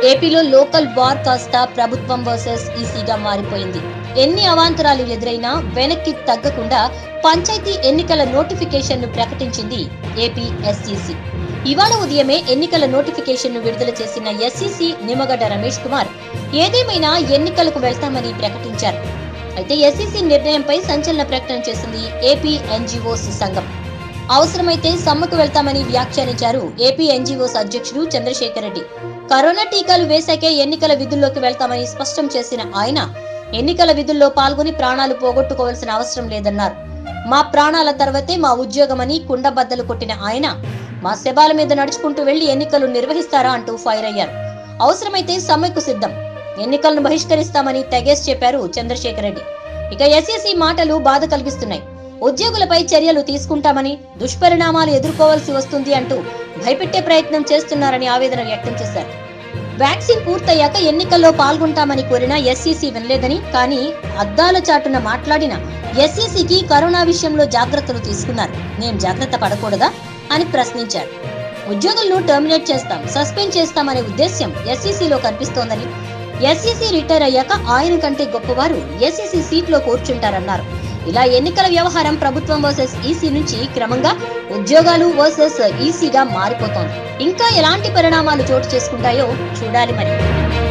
ఏపీలో local war కాస్త ప్రభుత్వం వర్సెస్ ఈసీగా మారిపోయింది ఎన్ని అవాంతరాలు ఎదురైనా వెనక్కి తగ్గకుండా పంచాయతీ ఎన్నికల నోటిఫికేషన్ను ప్రకటించింది ఏపీ ఎస్ఈసి ఇవాళ ఉదయమే ఎన్నికల నోటిఫికేషన్ను విడుదల చేసిన ఎస్ఈసి నిమ్మగడ్డ రమేష్ కుమార్ ఏదేమైనా ఎన్నికలకు వెళ్తామని ప్రకటించారు అయితే ఎస్ఈసి నిర్ణయంపై సంచలన ప్రకటన చేసింది ఏపీ ఎన్జీఓస్ సంఘం అవసరమైతే సమ్మెకు వెళ్తామని వ్యాఖ్యానించారు ఏపీ ఎన్జీఓస్ అధ్యక్షుడు చంద్రశేఖర్ రెడ్డి కరోనా టీకాలు వేశాకే ఎన్నికల విధుల్లోకి వెళ్తామని స్పష్టం చేసిన ఆయన ఎన్నికల విధుల్లో పాల్గొని ప్రాణాలు పోగొట్టుకోవాల్సిన అవసరం లేదన్నారు మా ప్రాణాల తర్వాతే మా ఉద్యోగమని కుండబద్దలు కొట్టిన ఆయన మా శబాల మీద నడుచుకుంటూ వెళ్లి ఎన్నికలు నిర్వహిస్తారా అంటూ ఫైర్ అయ్యారు అవసరమైతే సమ్మెకు సిద్ధం ఎన్నికలను బహిష్కరిస్తామని తెగేసి చెప్పారు చంద్రశేఖర్ రెడ్డి ఇక ఎస్ఎస్సి మాటలు బాధ కలిగిస్తున్నాయి ఉద్యోగులపై చర్యలు తీసుకుంటామని దుష్పరిణామాలు ఎదుర్కోవాల్సి వస్తుంది అంటూ భయపెట్టే ప్రయత్నం చేస్తున్నారని ఆవేదన వ్యక్తం చేశారు వ్యాక్సిన్ పూర్తయ్యాక ఎన్నికల్లో పాల్గొంటామని కోరిన ఎస్సీసీ వినలేదని కానీ అద్దాల చాటున మాట్లాడిన ఎస్సీసీకి కరోనా విషయంలో జాగ్రత్తలు తీసుకున్నారు మేం జాగ్రత్త పడకూడదా అని ప్రశ్నించారు ఉద్యోగులను టర్మినేట్ చేస్తాం సస్పెండ్ చేస్తామనే ఉద్దేశ్యం ఎస్సీసీలో కనిపిస్తోందని ఎస్సీసీ రిటైర్ అయ్యాక ఆయన కంటే గొప్పవారు ఎస్సీసీ సీట్లో కూర్చుంటారన్నారు ఇలా ఎన్నికల వ్యవహారం ప్రభుత్వం వర్సెస్ ఈసీ నుంచి క్రమంగా ఉద్యోగాలు వర్సెస్ ఈసీగా మారిపోతోంది ఇంకా ఎలాంటి పరిణామాలు చోటు చేసుకుంటాయో చూడాలి మరి